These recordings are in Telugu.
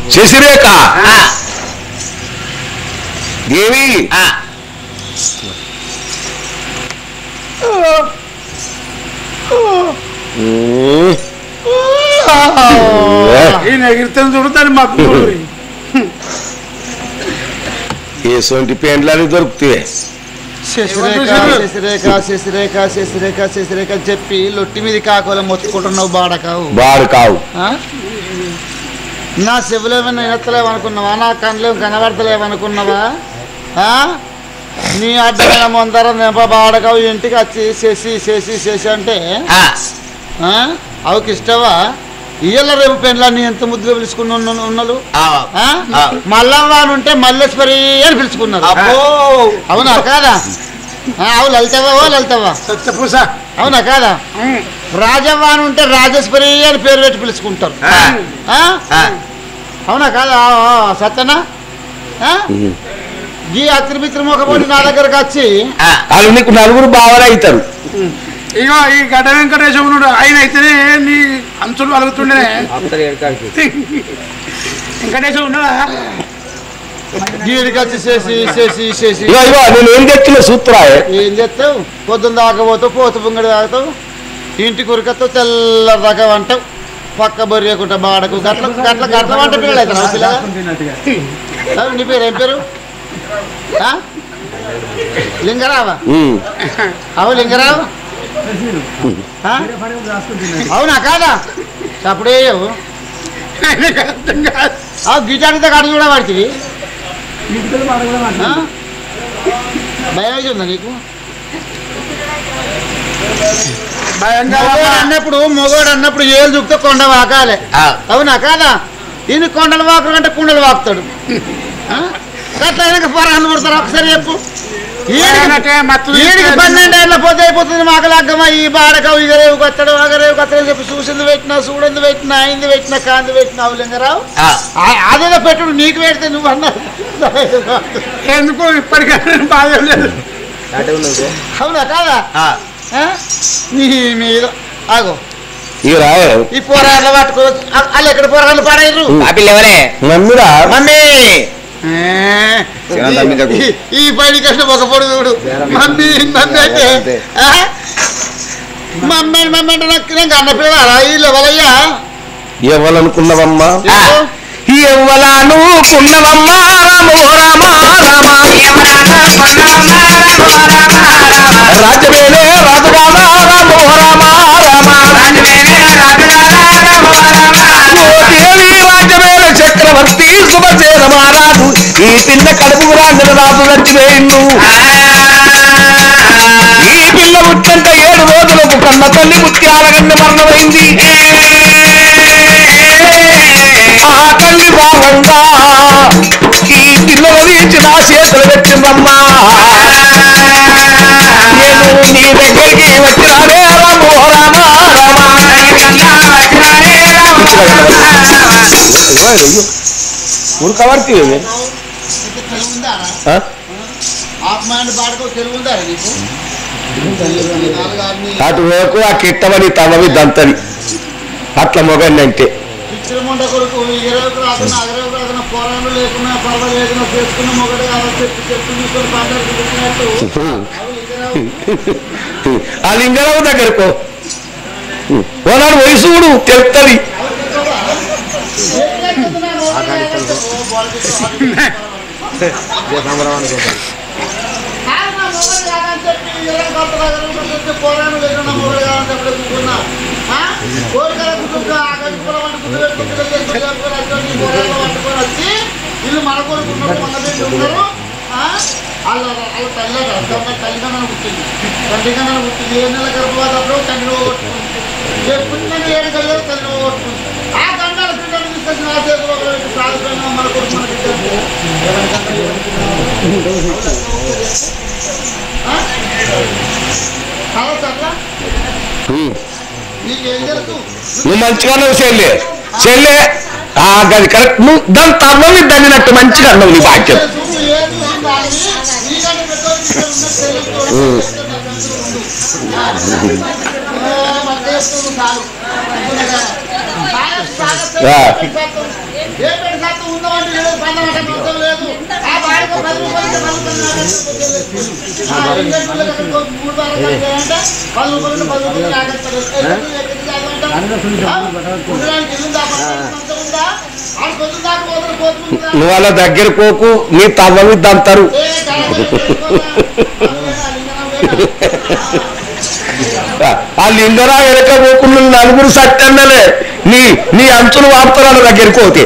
శశిరేఖ ఆ, దేవి ఆ. ఉమ్. ఈయన ఎగిరితే చూడతాను మాకు ఏసోంటి పెండ్లని దొరుకుతాయి శశిరేఖ శశిరేఖ శశిరేఖ శశిరేఖ శశిరేఖ అని చెప్పి లొట్టి మీద కాకోలం మొత్తుకుంటున్నావు బాడకావు బాడు కావు ఆ? నా చెవులేమైనా వినత్తలేవనుకున్నావా నా కళ్ళేం కనబడతలేవనుకున్నావా ఆ? నీ అడ్డమైన ముందర నింప బాడకావు ఇంటికి వచ్చి చేసి చేసి చేసి అంటే ఆ, ఆ? అవుకి ఇష్టవా ఇయ్యాల రేపు పెళ్ళ నీ ఎంత ముద్దుగా పిలుచుకున్న ఉన్న- ఉన్నలు ఆ. ఆ? ఆ. మల్లవ్వ అని ఉంటే మల్లేశ్వరి అని పిలుచుకున్నారు అబ్బో అవునా కాదా ఆ, అవు లలితవ్వ ఓ లలితవ్వ సత్యపూస అవునా కాదా రాజవ్వ అని ఉంటే రాజేశ్వరి అని పేరు పెట్టి పిలుచుకుంటారు ఆ, ఆ? ఆ. అవునా కాదా ఆ, ఆ, సత్యనా ఆ? ఈ అత్రిమిత్రి మొక్కబడి నా దగ్గరకు వచ్చి ఆ. వాళ్ళు నీకు నలుగురు బావలు అవుతారు ఇగో ఈ గడ్డ వెంకటేశ్వరుడు ఆయన అయితేనే నీ అంచులు అలుగుతుండే వెంకటేశ్వరు ఉన్నాడా గీడికి వచ్చి చేసి చేసి చేసి ఇగో ఇగో నేను ఏం తెచ్చిన సూత్రాయే ఏం చేస్తావు పొద్దున్న దాకపోతావు పోతు పొంగడి తాగుతావు ఇంటి కురికత్తావు తెల్ల దాకా వంటావు పక్క బొరియకుంటా బాడకు గట్ల గట్ల గట్ల వంట పిల్లలు అవుతారు పిల్లగా నీ పేరు ఏం పేరు ఆ? లింగరావా ఉమ్. అవు లింగరావు ఆ? అవునా కాదా అప్పుడే ఆయనకు అర్థం కాదు ఆ గిటార్తో కడు కూడా పడుతుంది భయం అయితే ఉందా నీకు భయంగా మొగోడు అన్నప్పుడు మొగోడు అన్నప్పుడు ఏళ్ళు చూపితే కొండ వాకాలే ఆ. అవునా కాదా ఈయన కొండలు వాకుడు అంటే కుండలు వాకుతాడు ఆ? అట్లా అయినాక పొరహన్ను కొడతారు ఒకసారి చెప్పు భయానకే మత్తు ఈడికి పన్నెండు ఏళ్ళ పోతే అయిపోతుంది మాకు లగ్గమ్మ ఈ బాడక ఇగరేవు కొత్తడు అగరేవు కొత్తడు చెప్పి చూసింది పెట్టినా చూడింది పెట్టినా అయింది పెట్టినా కాంది పెట్టినా అవులింగరావు ఆ. ఆ- అదేదో పెట్టుడు నీకు పెడితే నువ్వు అన్నా ఎందుకు ఇప్పటికైనా బాధ లేదు అవునా కాదా ఆ. ఆ? నీ మీద ఆగో ఇక రాయే ఈ పోరాళ్ళు పట్టుకోవచ్చు వాళ్ళు ఎక్కడ పోరాళ్ళు పడేరు ఆ పిల్ల ఎవరే నమ్మిరా మమ్మీ ఈ- తమ్మి దగ్గు. ఈ- ఈ పని కష్టం ఒక పొడు చూడు మమ్మీ మమ్మీ అంటే ఆ? మమ్మీ మమ్మీ అంటే నాకు నేను అన్న పిల్లవారా ఈ లెవలయ్యా ఇవ్వాలనుకున్నావమ్మా ఆ. ఇవ్వలాను కున్నవమ్మా రామో రామా రామా రాజవేలే రాజురామా రామో రామా రామా ఓ దేవి రాజవేల చక్రవర్తి శుభసేన మహారాజు ఈ పిల్ల కడుపు రాజుల రాజు చచ్చిపోయిండు ఈ పిల్ల ముచ్చంట ఏడు రోజులకు కన్న తల్లి ముత్యాలగన్న మరణమైంది ఆ తల్లి భావంగా ఈ పిల్లల వీచి నా చేతులు పెట్టిందమ్మా నేను నీ దగ్గరికి వచ్చినానే రామో రామా రామా ఉడకబడితే తెలుగుందా ఆత్మాన్ని పాడుకో తెలుగుందా నీకు నాలుగు అటు వరకు ఆ కిట్టమని తమవి దంతది అట్లా మొగండి అంటే పిచ్చిరముండ కొడుకు ఇరవైకి రాకుండా అరవైకి రాకుండా పోరాళ్ళు లేకున్నా పర్వాలేదు నువ్వు చేసుకున్న మొగడు కావాలి చెప్పి చెప్పి తీసుకొని పండగకి పెట్టినట్టు అవి ఇద్దరు ఆ లింగరావు దగ్గరకు ఓనాడు వయసుడు తెలుస్తుంది ఇల్లు మన కొడుకు ఉన్నారు మన బిడ్డ ఉన్నారు వాళ్ళ వాళ్ళ తల్లి తల్లిదండ్రులు పుట్టింది తండ్రిదండ్రులు పుట్టింది ఏ నెల గర్భవతి అప్పుడు తండ్రి కొట్టుకుంది పుట్టిన ఏడు కలిగే తల్లి కొట్టుకుంది ఆ గండాల పిల్లలు తీసుకొచ్చి నా చేతిలో పెట్టి సాగిపోయినా మన కొడుకు మన బిడ్డ హలో సర్లా నీకేం తెలుసు నువ్వు మంచిగా అన్నావు చెల్లె చెల్లె ఆ గది కరెక్ట్ నువ్వు దాని తమ్మని దండినట్టు మంచిగా అన్నావు నీ బాధ్యత తెలుసు ఏది ఉండాలి నీకంటే పెద్దోడికి ఇక్కడ ఉన్న చెల్లెలు తోడు మన దేశంలో చాలు ఆ. ఏ పెద్ద శాతం ఉందామంటే లేదు పందమంటే మంచం లేదు ఆ బాడకు పది రూపాయలు పది రూపాయలు నాకేస్తారు. ఆ ఇంజనీర్లు అక్కడ మూడు బాడలు కట్టారంటే పది రూపాయలు పది రూపాయలు నాకేస్తారు. ఏ, ఎక్కడికి చదవమంటావు? ఆ? ఉండడానికి ఇల్లు ఉందా? మంచం ఉందా? ఆడ పొద్దున్న దాకా పోతారు, పోతున్నారు కదా. నువ్వు వాళ్ళ దగ్గర పోకు నీ తవ్వ మీద అంటారు ఏ, కడప చేసుకోరా. అందుకేనా, లింగరావు వేరా? ఆ లింగరా వెనక పోకుండా నలుగురు సట్టన్నలే నీ నీ అంచులు వాపుతారు వాళ్ళ దగ్గరికి పోతే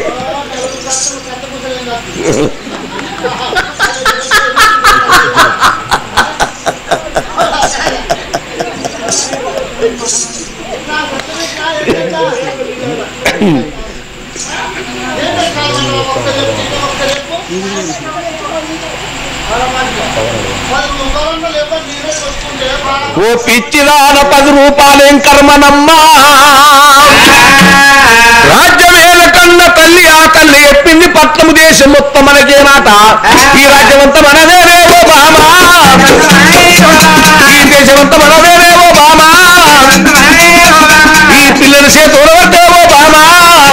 ఓ పిచ్చిదాన పది రూపాయలేం కర్మనమ్మా రాజ్యమేల కన్న తల్లి ఆ తల్లి చెప్పింది పట్నము దేశం మొత్తం మనకేనాట ఈ రాజ్యమంతా మనదేనేవో బామా ఈ దేశమంతా మనదేనేవో బామా ఈ పిల్లల చేతులు పట్టేవో బామా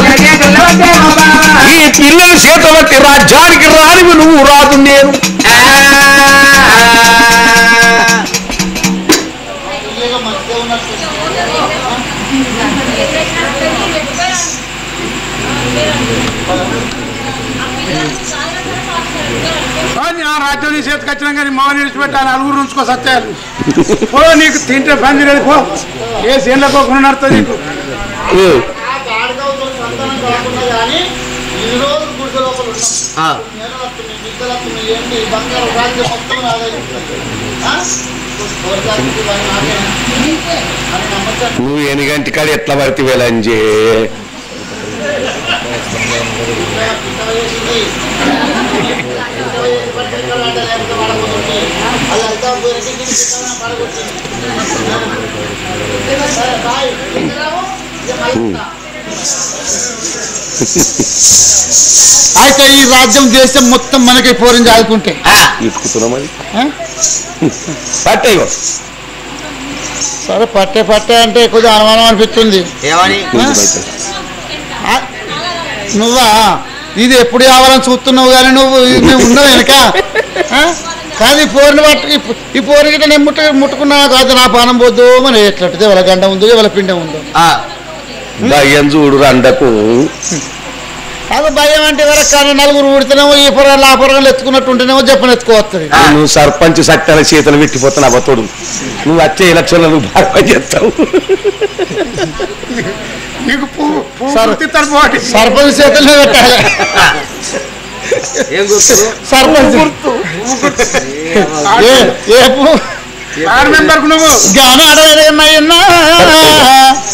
ఈ పిల్లల చేతులు బట్టి రాజ్యానికి రానివి నువ్వు రాదు నేను కానీ ఆ రాజ్యం నీ చేతికి వచ్చినా కానీ మా నిలిచిపెట్టాలి నలుగురు ఉంచుకో సత్యాలు పో నీకు తింటే పని లేదు పో ఏ సీన్లో పోకుండా నడుతుంది నీకు ఆ గాడిదవుతున్న సంతానం కాకుండా కానీ ఈ రోజు గుడిసె లోపల ఉన్నాం నేను వస్తున్నాయి బిడ్డలు వస్తున్నాయి ఏంటి బంగారు రాజ్యం మొత్తం ఆదాయిస్తుంది అని నమ్మకం నువ్వు ఎనిగంటి కాడ ఎట్లా పడితే వేలంజే అయితే ఈ రాజ్యం దేశం మొత్తం మనకి పోరం చాదుకుంటే ఇటుకుతున్నాం అది పట్టేయో సరే పట్టే పట్టే అంటే కొద్దిగా అనుమానం అనిపిస్తుంది ఏమని ఆ, నువ్వా ఇది ఎప్పుడు కావాలని చూస్తున్నావు కానీ నువ్వు ఇది మేము ఉన్నావు వెనక ఆ? కాదు ఈ పోరిని పట్టు ఈ పో- ఈ పోరి గిట్ట నేను ముట్టు ముట్టుకున్నా కాదు నా పానం పోద్దు మరి ఎట్లట్టు ఎవరి గంట ఉందో ఎవరి పిండం ఉందో ఆ, భయం చూడు రండకు అది భయం అంటే ఎవరికి కానీ నలుగురు ఊడితేనేమో ఈ పొరగాలు ఆ పొరగాలు ఎత్తుకున్నట్టు ఉంటేనేమో చెప్పని ఎత్తుకోవస్తుంది నువ్వు సర్పంచ్ సత్యాల చేతులు పెట్టిపోతున్నా అవ్వతోడు నువ్వు వచ్చే ఎలక్షన్లో నువ్వు బాగా చేస్తావు నీకు పువ్వు పువ్వు సరే. గుర్తిస్తారు పోటీ సర్పంచ్ చేతుల్లో పెట్టాలి ఏం గుర్తు సర్పంచ్ ఏ ఏ పూ- వార్డు మెంబర్కు నువ్వు గానాడేమయ్యన్నా